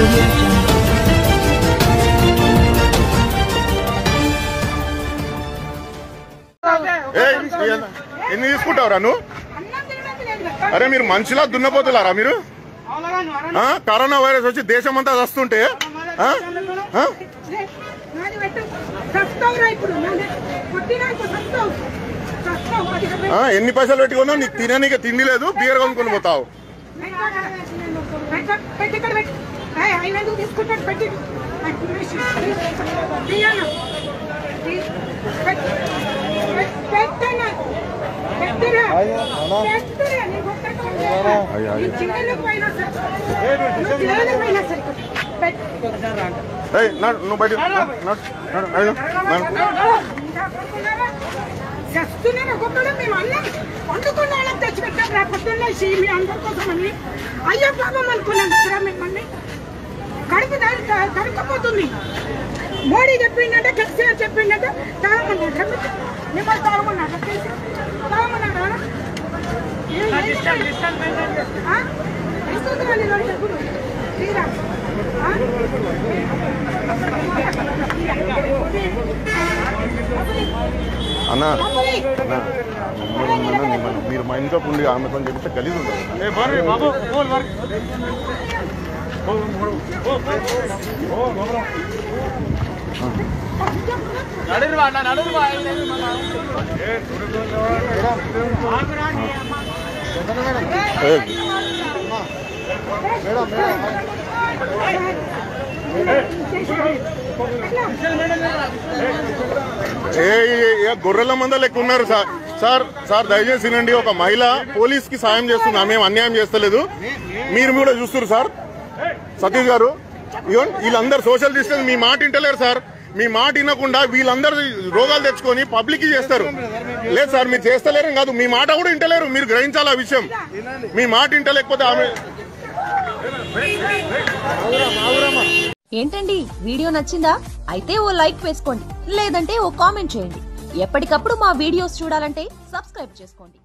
audio jungle. ఏయ్, ఇయ్యన్న. ఎన్ని తీసుకుంటావురా నువ్వు అరే మీరు మనుషులా దున్నపోతులారా మీరు ఆ? కరోనా వైరస్ వచ్చి దేశం అంతా వస్తుంటే ఆ? ఆ? నాది పెట్టు సస్తావురా ఇప్పుడు నాది కొట్టినాక సస్తావు సస్తావు అది ఆ? ఎన్ని పైసలు పెట్టుకున్నావు నీకు తిననీకి తిండి లేదు బీర్ కొనుక్కొని పోతావు పెట్టి ఇక్కడ పెట్టి ఏయ్, ఆయన ఎందుకు తీసుకుంటాడు పెట్టి తీయను పెట్టనా పెట్టిరా పెట్టిరా నీ కొట్టకుండా అయ్య, అయ్య. నీ చిన్నలకు పోయినా సరే నువ్వు చిన్నలకు పోయినా సరే పెట్టు ఏయ్, నడు, నువ్వు బయట నడు, నడు, నడు, నడు, నడు. చేస్తున్నారు ఒక్కొక్కడు మేము అన్నం వండుకున్న వాళ్ళకి తెచ్చి పెట్టాం రా పొద్దున్న మీ అందరి కోసం అని అయ్యో పాపం అనుకున్నాం కదా మిమ్మల్ని కడుపు దా- కడుక్కపోతుంది మోడీ చెప్పిందంటే కేసీఆర్ చెప్పిందంటే తాగమన్నాడు మిమ్మల్ని తాగమన్నాడు తాగమన్నాడు ఇస్తుంది వాళ్ళు రెండు ఎప్పుడు తీరా ఆ? అన్నా డబ్బులు ఇ. అన్నా, మిమ్మల్ని ఉన్నాను, మిమ్మల్ని- మీరు మా ఇంట్లో ఉండి ఆమెతో చెప్తే గలీజ్ ఉంటుంది ఏయ్, ఏ ఏ- ఏ గొర్రెల మంద లెక్క ఉన్నారు సార్ సార్ సార్ దయచేసి వినండి ఒక మహిళ పోలీస్ కి సాయం చేస్తుంది ఆమె ఏం అన్యాయం చేస్తలేదు మీరు కూడా చూస్తున్నారు సార్ సతీష్ గారు ఇగోండి వీళ్ళందరూ సోషల్ డిస్టెన్స్ మీ మాట వింటలేరు సార్ మీ మాట వినకుండా వీళ్ళందరూ రోగాలు తెచ్చుకొని పబ్లిక్ కి చేస్తారు లేదు సార్ మీరు చేస్తలేరు కాదు మీ మాట కూడా వింటలేరు మీరు గ్రహించాలి ఆ విషయం మీ మాట వింటలేకపోతే ఆమె ఏంటండి వీడియో నచ్చిందా అయితే ఓ లైక్ వేసుకోండి లేదంటే ఓ కామెంట్ చేయండి ఎప్పటికప్పుడు మా వీడియోస్ చూడాలంటే సబ్స్క్రైబ్ చేసుకోండి